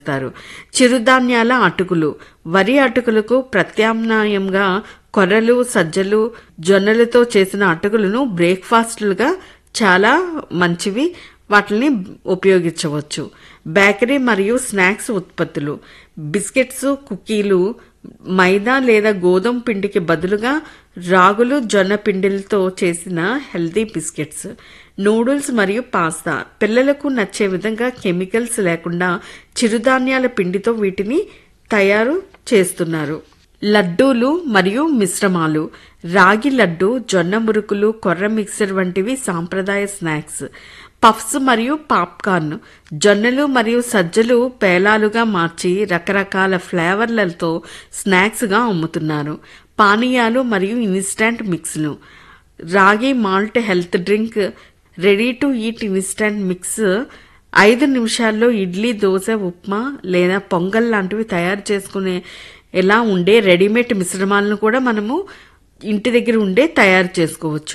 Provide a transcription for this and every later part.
చేస్తారు చిరుధాన్యాల అటుకులు వరి అటుకులకు ప్రత్యామ్నాయంగా కొర్రలు సజ్జలు జొన్నలతో చేసిన అటుకులను బ్రేక్ఫాస్ట్లుగా చాలా మంచివి వాటిని ఉపయోగించవచ్చు బేకరీ మరియు స్నాక్స్ ఉత్పత్తులు బిస్కెట్స్ కుకీలు మైదా లేదా గోధుమ పిండికి బదులుగా రాగులు జొన్న పిండిలతో చేసిన హెల్తీ బిస్కెట్స్ నూడిల్స్ మరియు పాస్తా పిల్లలకు నచ్చే విధంగా కెమికల్స్ లేకుండా చిరుధాన్యాల పిండితో వీటిని తయారు చేస్తున్నారు లడ్డూలు మరియు మిశ్రమాలు రాగి లడ్డు జొన్న మురుకులు కొర్ర మిక్సర్ వంటివి సాంప్రదాయ స్నాక్స్ పఫ్స్ మరియు పాప్కార్న్ జొన్నలు మరియు సజ్జలు పేలాలుగా మార్చి రకరకాల ఫ్లేవర్లతో స్నాక్స్గా అమ్ముతున్నారు పానీయాలు మరియు ఇన్స్టంట్ మిక్స్లు ragi malt health drink ready to eat instant mix ఐదు నిమిషాల్లో ఇడ్లీ దోశ ఉప్మా లేదా పొంగల్ లాంటివి తయారు చేసుకునే ఎలా ఉండే రెడీమేడ్ మిశ్రమాలను కూడా మనము ఇంటి దగ్గర ఉండే తయారు చేసుకోవచ్చు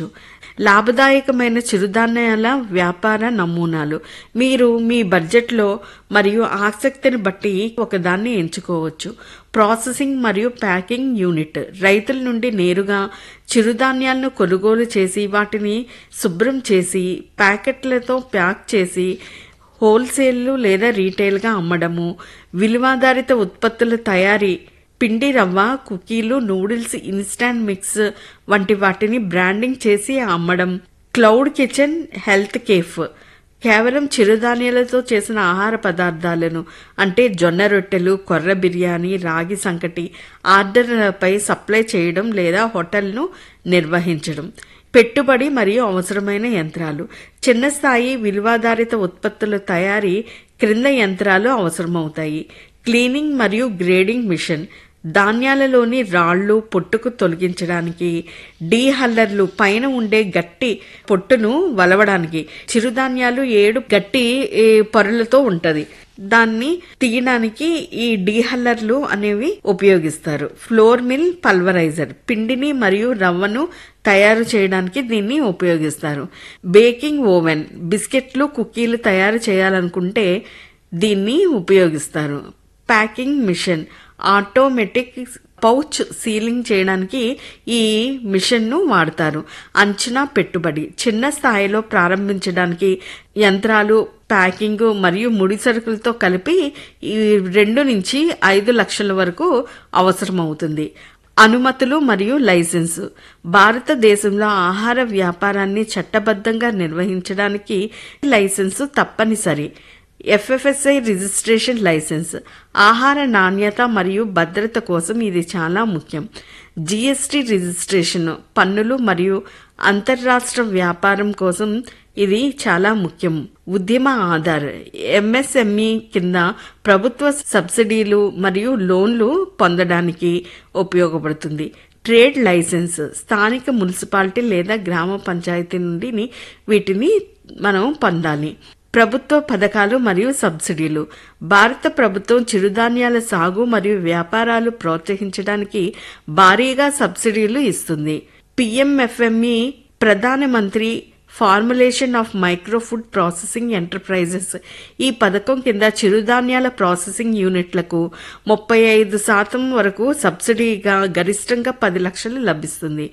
లాభదాయకమైన చిరుధాన్యాల వ్యాపార నమూనాలు మీరు మీ బడ్జెట్లో మరియు ఆసక్తిని బట్టి ఒకదాన్ని ఎంచుకోవచ్చు ప్రాసెసింగ్ మరియు ప్యాకింగ్ యూనిట్ రైతుల నుండి నేరుగా చిరుధాన్యాలను కొనుగోలు చేసి వాటిని శుభ్రం చేసి ప్యాకెట్లతో ప్యాక్ చేసి హోల్సేల్ లేదా రీటైల్గా అమ్మడము విలువాధారిత ఉత్పత్తుల తయారీ పిండి రవ్వ కుకీలు నూడిల్స్ ఇన్స్టాంట్ మిక్స్ వంటి వాటిని బ్రాండింగ్ చేసి అమ్మడం క్లౌడ్ కిచెన్ హెల్త్ కేఫ్ కేవలం చిరుధాన్యాలతో చేసిన ఆహార పదార్థాలను అంటే జొన్న రొట్టెలు కొర్ర బిర్యానీ రాగి సంకటి ఆర్డర్లపై సప్లై చేయడం లేదా హోటల్ను నిర్వహించడం పెట్టుబడి మరియు అవసరమైన యంత్రాలు చిన్న స్థాయి విలువాధారిత ఉత్పత్తుల తయారీ క్రింద యంత్రాలు అవసరమవుతాయి క్లీనింగ్ మరియు గ్రేడింగ్ మిషన్ ధాన్యాలలోని రాళ్లు పొట్టుకు తొలగించడానికి డీహల్లర్లు పైన ఉండే గట్టి పొట్టును వలవడానికి చిరుధాన్యాలు ఏడు గట్టి ఏ, పొరలతో ఉంటది దాన్ని తీయడానికి ఈ డీహల్లర్లు అనేవి ఉపయోగిస్తారు ఫ్లోర్ మిల్ పల్వరైజర్ పిండిని మరియు రవ్వను తయారు చేయడానికి దీన్ని ఉపయోగిస్తారు బేకింగ్ ఓవెన్ బిస్కెట్లు కుకీలు తయారు చేయాలనుకుంటే దీన్ని ఉపయోగిస్తారు packing machine automatic pouch sealing చేయడానికి ఈ మిషన్ను వాడతారు అంచనా పెట్టుబడి చిన్న స్థాయిలో ప్రారంభించడానికి యంత్రాలు ప్యాకింగ్ మరియు ముడి సరుకులతో కలిపి ఈ రెండు నుంచి ఐదు లక్షల వరకు అవసరమవుతుంది అనుమతులు మరియు లైసెన్సు భారతదేశంలో ఆహార వ్యాపారాన్ని చట్టబద్ధంగా నిర్వహించడానికి లైసెన్సు తప్పనిసరి ఎఫ్ఎఫ్ఎస్ఐ రిజిస్ట్రేషన్ లైసెన్స్ ఆహార నాణ్యత మరియు భద్రత కోసం ఇది చాలా ముఖ్యం జిఎస్టి రిజిస్ట్రేషన్ పన్నులు మరియు అంతర్రాష్ట్ర వ్యాపారం కోసం ఇది చాలా ముఖ్యం ఉద్యమ ఆధార్ ఎంఎస్ఎంఈ కింద ప్రభుత్వ సబ్సిడీలు మరియు లోన్లు పొందడానికి ఉపయోగపడుతుంది ట్రేడ్ లైసెన్స్ స్థానిక మున్సిపాలిటీ లేదా గ్రామ పంచాయతీ నుండి వీటిని మనం పొందాలి ప్రభుత్వ పథకాలు మరియు సబ్సిడీలు భారత ప్రభుత్వం చిరుధాన్యాల సాగు మరియు వ్యాపారాలు ప్రోత్సహించడానికి భారీగా సబ్సిడీలు ఇస్తుంది PMFME Pradhan Mantri formulation of micro food processing enterprises ఈ పథకం కింద చిరుధాన్యాల ప్రాసెసింగ్ యూనిట్లకు ముప్పై ఐదు శాతం వరకు సబ్సిడీగా గరిష్టంగా పది లక్షలు లభిస్తుంది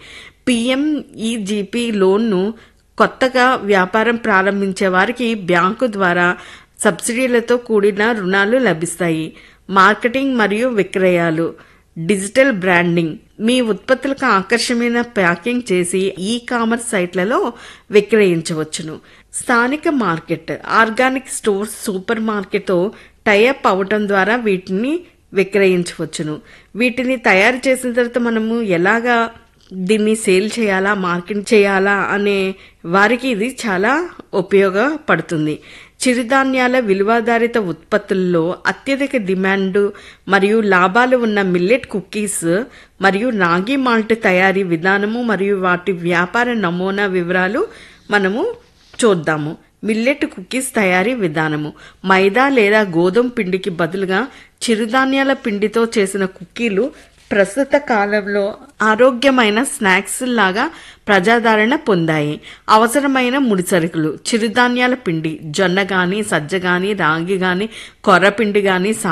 పిఎంఈజీపీ లోన్ను కొత్తగా వ్యాపారం ప్రారంభించే వారికి బ్యాంకు ద్వారా సబ్సిడీలతో కూడిన రుణాలు లభిస్తాయి మార్కెటింగ్ మరియు విక్రయాలు డిజిటల్ బ్రాండింగ్ మీ ఉత్పత్తులకు ఆకర్షణీయమైన ప్యాకింగ్ చేసి ఈ కామర్స్ సైట్లలో విక్రయించవచ్చును స్థానిక మార్కెట్ ఆర్గానిక్ స్టోర్స్ సూపర్ మార్కెట్తో టైఅప్ అవటం ద్వారా వీటిని విక్రయించవచ్చును వీటిని తయారు చేసిన తర్వాత మనము ఎలాగా దీన్ని సేల్ చేయాలా మార్కెట్ చేయాలా అనే వారికి ఇది చాలా ఉపయోగపడుతుంది చిరుధాన్యాల విలువాధారిత ఉత్పత్తుల్లో అత్యధిక డిమాండ్ మరియు లాభాలు ఉన్న మిల్లెట్ కుకీస్ మరియు రాగి మాల్ట్ తయారీ విధానము మరియు వాటి వ్యాపార నమూనా వివరాలు మనము చూద్దాము మిల్లెట్ కుకీస్ తయారీ విధానము మైదా లేదా గోధుమ పిండికి బదులుగా చిరుధాన్యాల పిండితో చేసిన కుకీలు ప్రస్తుత కాలంలో ఆరోగ్యమైన స్నాక్స్ లాగా ప్రజాదరణ పొందాయి అవసరమైన ముడిసరుకులు చిరుధాన్యాల పిండి జొన్న గాని సజ్జ గాని రాగి గాని కొర్రపిండి గాని